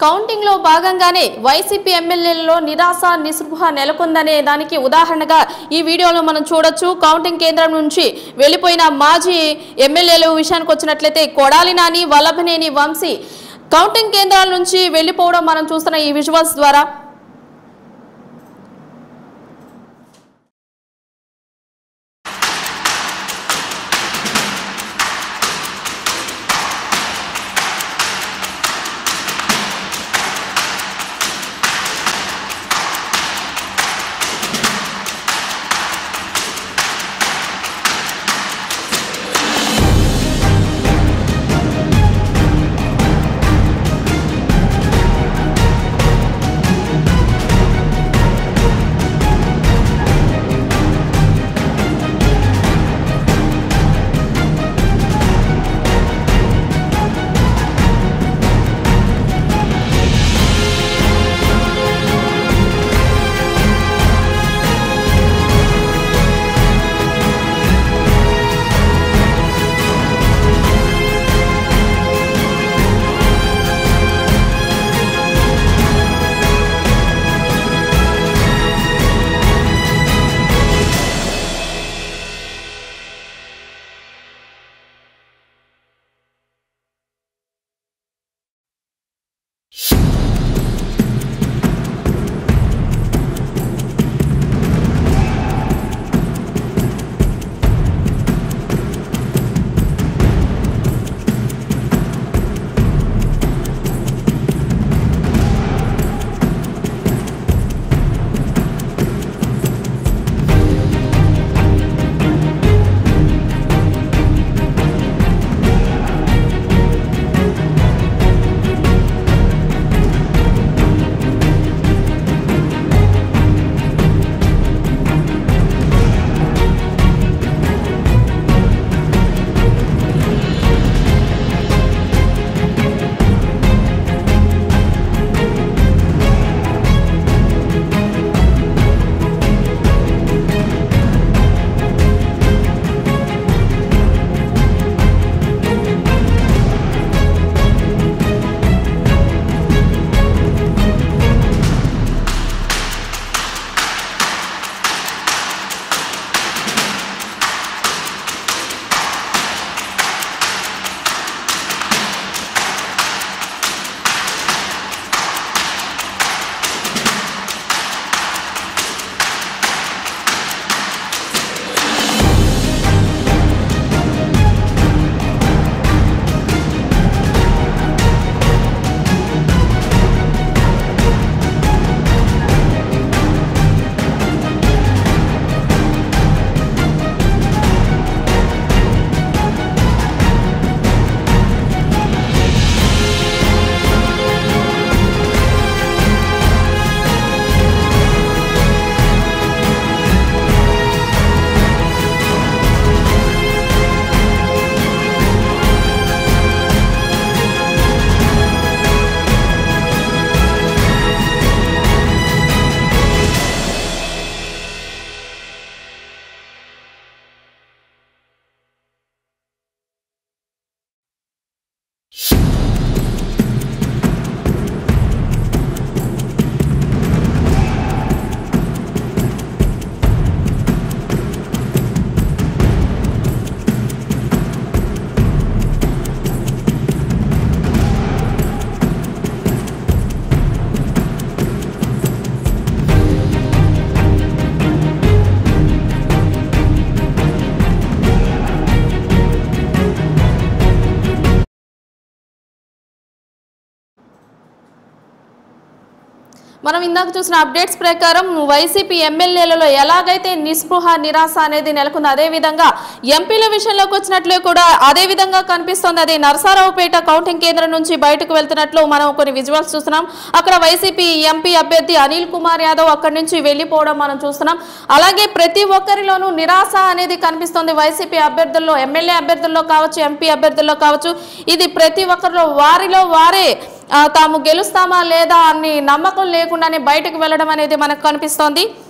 counting లో భాగంగానే YCP ఎమ్మెల్యేలలో నిరాశ నిస్పృహ నెలకొందనే దానికి ఉదాహరణగా ఈ వీడియోలో మనం చూడొచ్చు కౌంటింగ్ కేంద్రం నుంచి వెళ్లిపోయిన మాజీ ఎమ్మెల్యేల విషయానికి వచ్చినట్లయితే కొడాలి నాని వల్లభనేని వంశీ కౌంటింగ్ కేంద్రాల నుంచి వెళ్లిపోవడం మనం చూస్తున్న ఈ విజువల్స్ ద్వారా మనం ఇందాక చూసిన అప్డేట్స్ ప్రకారం వైసీపీ ఎమ్మెల్యేలలో ఎలాగైతే నిస్పృహ నిరాశ అనేది నెలకొంది అదే విధంగా ఎంపీల విషయంలోకి వచ్చినట్లు కూడా అదే విధంగా కనిపిస్తోంది అది నరసారావుపేట కౌంటింగ్ కేంద్రం నుంచి బయటకు వెళ్తున్నట్లు మనం కొన్ని విజువల్స్ చూస్తున్నాం అక్కడ వైసీపీ ఎంపీ అభ్యర్థి అనిల్ కుమార్ యాదవ్ అక్కడి నుంచి వెళ్ళిపోవడం మనం చూస్తున్నాం అలాగే ప్రతి ఒక్కరిలోనూ నిరాశ అనేది కనిపిస్తోంది వైసీపీ అభ్యర్థుల్లో ఎమ్మెల్యే అభ్యర్థుల్లో కావచ్చు ఎంపీ అభ్యర్థుల్లో కావచ్చు ఇది ప్రతి ఒక్కరిలో వారిలో వారే ఆ, తాము గెలుస్తామా లేదా అని నమ్మకం లేకుండానే బయటకు వెళ్ళడం అనేది మనకు కనిపిస్తోంది